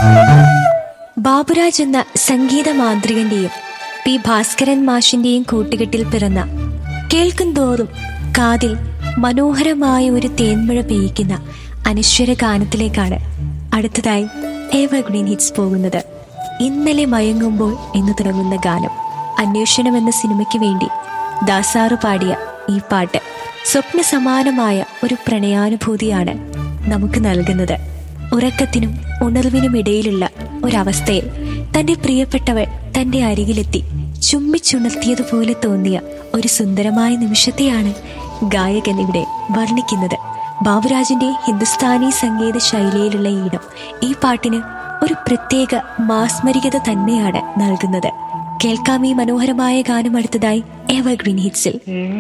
ബാബുരാജ് എന്ന സംഗീത മാന്ത്രികന്റെയും പി ഭാസ്കരൻ മാഷിന്റെയും കൂട്ടുകെട്ടിൽ പിറന്ന കേൾക്കും തോറും കാതിൽ മനോഹരമായ ഒരു തേന്മഴ പെയ്യിക്കുന്ന അനശ്വര ഗാനത്തിലേക്കാണ് അടുത്തതായി എവർഗ്രീൻ ഹിറ്റ്സ് പോകുന്നത് ഇന്നലെ മയങ്ങുമ്പോൾ എന്ന് തുടങ്ങുന്ന ഗാനം അന്വേഷണം എന്ന സിനിമയ്ക്ക് വേണ്ടി ദാസാറു പാടിയ ഈ പാട്ട് സ്വപ്ന സമാനമായ ഒരു പ്രണയാനുഭൂതിയാണ് നമുക്ക് നൽകുന്നത് ഉറക്കത്തിനും ഉണർവിനും ഇടയിലുള്ള ഒരവസ്ഥയിൽ തന്റെ പ്രിയപ്പെട്ടവൾ തന്റെ അരികിലെത്തി ചുംബിച്ചുണർത്തിയതുപോലെ തോന്നിയ ഒരു സുന്ദരമായ നിമിഷത്തെയാണ് ഗായകൻ ഇവിടെ വർണ്ണിക്കുന്നത് ബാബുരാജിന്റെ ഹിന്ദുസ്ഥാനി സംഗീത ശൈലിയിലുള്ള ഈണം ഈ പാട്ടിന് ഒരു പ്രത്യേക മാസ്മരികത തന്നെയാണ് നൽകുന്നത് കേൾക്കാം ഈ മനോഹരമായ ഗാനം അടുത്തതായി എവർഗ്രീൻ ഹിറ്റ്സിൽ